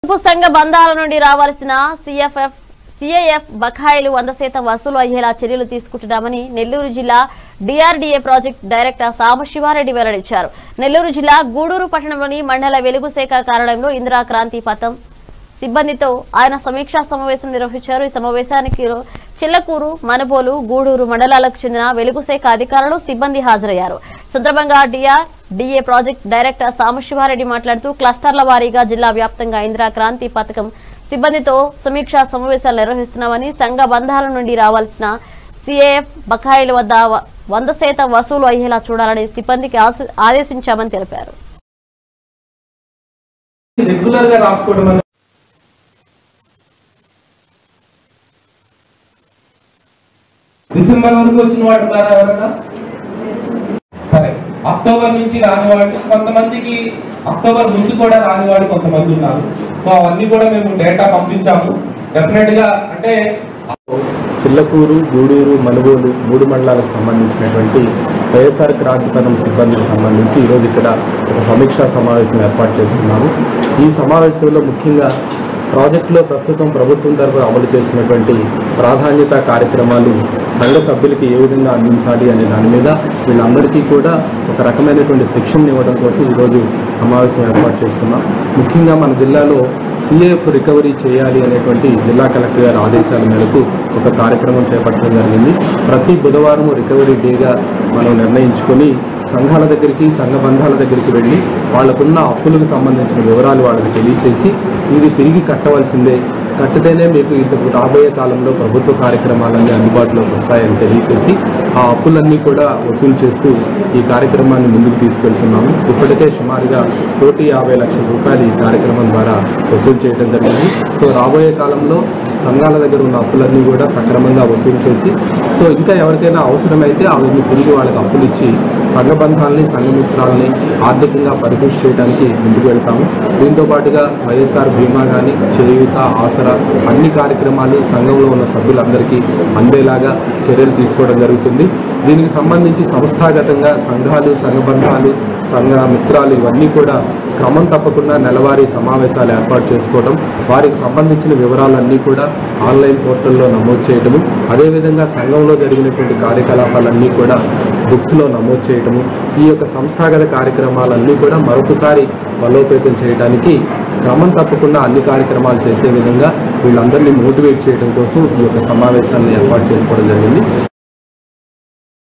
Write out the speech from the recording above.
పొదుపు సంఘ బంధాల నుండి రావాల్సిన సిఎఫ్ఎఫ్ సిఐఎఫ్ బకాయిలు వంద శాతం వసూలు అయ్యేలా చర్యలు తీసుకుంటున్నామని నెల్లూరు జిల్లా డిఆర్డీఏ ప్రాజెక్ట్ డైరెక్టర్ సాంబశివారెడ్డి వెల్లడించారు నెల్లూరు జిల్లా గూడూరు పట్టణంలోని మండల వెలుగు శాఖ కార్యాలయంలో ఇందిరా క్రాంతి పథం సిబ్బందితో ఆయన సమీక్షా సమావేశం నిర్వహించారు ఈ సమావేశానికి చిల్లకూరు మనబోలు గూడూరు మండలాలకు చెందిన వెలుగు శాఖ అధికారులు సిబ్బంది హాజరయ్యారు సందర్భంగా DRDA project director Sambasivareddy మాట్లాడుతూ క్లస్టర్ల వారీగా జిల్లా వ్యాప్తంగా ఇందిరా క్రాంతి పథకం సిబ్బందితో సమీక్షా సమావేశాలు నిర్వహిస్తున్నామని సంఘ బంధాల నుండి రావాల్సిన సిఏఎఫ్ బకాయిల వద్ద వ- వంద శాతం వసూలు అయ్యేలా చూడాలని సిబ్బందికి ఆశ- ఆదేశించామని తెలిపారు రెగ్యులర్ గా రాసుకోవడం అనేది డిసెంబర్ వరకు వచ్చిన వాడు ఉన్నారా ఎవరైనా సరే అక్టోబర్ నుంచి రానివాడు కొంతమందికి అక్టోబర్ ముందు కూడా రానివాడు కొంతమంది ఉన్నారు సో అవన్నీ కూడా మేము డేటా పంపించాము డెఫినెట్ గా అంటే చిల్లకూరు గూడూరు మనుగోలు మూడు మండలాలకు సంబంధించినటువంటి వైఎస్ఆర్ క్రాంతి పథకం సిబ్బందికి సంబంధించి ఈరోజు ఇక్కడ ఒక సమీక్షా సమావేశం ఏర్పాటు చేస్తున్నాము ఈ సమావేశంలో ముఖ్యంగా ప్రాజెక్టులో ప్రస్తుతం ప్రభుత్వం తరఫున అమలు చేసినటువంటి ప్రాధాన్యత కార్యక్రమాలు సంఘ సభ్యులకి ఏ విధంగా అందించాలి అనే దాని మీద వీళ్ళందరికీ కూడా ఒక రకమైనటువంటి శిక్షణ ఇవ్వడం కోసం ఈరోజు సమావేశం ఏర్పాటు చేస్తున్నాం ముఖ్యంగా మన జిల్లాలో సిఏఎఫ్ రికవరీ చేయాలి అనేటువంటి జిల్లా కలెక్టర్ గారి ఆదేశాల మేరకు ఒక కార్యక్రమం చేపట్టడం జరిగింది ప్రతి బుధవారం రికవరీ డేగా మనం నిర్ణయించుకొని సంఘాల దగ్గరికి సంఘ బంధాల దగ్గరికి వెళ్ళి వాళ్ళకున్న అప్పులకు సంబంధించిన వివరాలు వాళ్ళకి తెలియచేసి ఇది తిరిగి కట్టవలసిందే కట్టితేనే మీకు ఇంతకు రాబోయే కాలంలో ప్రభుత్వ కార్యక్రమాలన్నీ అందుబాటులోకి వస్తాయని తెలియచేసి ఆ అప్పులన్నీ కూడా వసూలు చేస్తూ ఈ కార్యక్రమాన్ని ముందుకు తీసుకెళ్తున్నాము ఇప్పటికే సుమారుగా కోటి యాభై లక్షల రూపాయలు ఈ కార్యక్రమం ద్వారా వసూలు చేయడం జరిగింది సో రాబోయే కాలంలో సంఘాల దగ్గర ఉన్న అప్పులన్నీ కూడా సక్రమంగా వసూలు చేసి సో ఇంకా ఎవరికైనా అవసరమైతే అవన్నీ తిరిగి వాళ్ళకి అప్పులు ఇచ్చి సంఘ బంధాలని సంఘమిత్రాలని ఆర్థికంగా పరిపుష్టి చేయడానికి ముందుకు వెళ్తాము దీంతో పాటుగా వైఎస్ఆర్ బీమా కానీ చేయూత ఆసరా అన్ని కార్యక్రమాలు సంఘంలో ఉన్న సభ్యులందరికీ అందేలాగా చర్యలు తీసుకోవడం జరుగుతుంది దీనికి సంబంధించి సంస్థాగతంగా సంఘాలు సంఘ బంధాలు సంఘ మిత్రాలు ఇవన్నీ కూడా క్రమం తప్పకుండా నెలవారీ సమావేశాలు ఏర్పాటు చేసుకోవడం వారికి సంబంధించిన వివరాలన్నీ కూడా ఆన్లైన్ పోర్టల్లో నమోదు చేయడము అదేవిధంగా సంఘంలో జరిగినటువంటి కార్యకలాపాలన్నీ కూడా బుక్స్లో నమోదు చేయడము ఈ యొక్క సంస్థాగత కార్యక్రమాలన్నీ కూడా మరొకసారి బలోపేతం చేయడానికి క్రమం తప్పకుండా అన్ని కార్యక్రమాలు చేసే విధంగా వీళ్ళందరినీ మోటివేట్ చేయడం కోసం ఈ యొక్క సమావేశాన్ని ఏర్పాటు చేసుకోవడం జరిగింది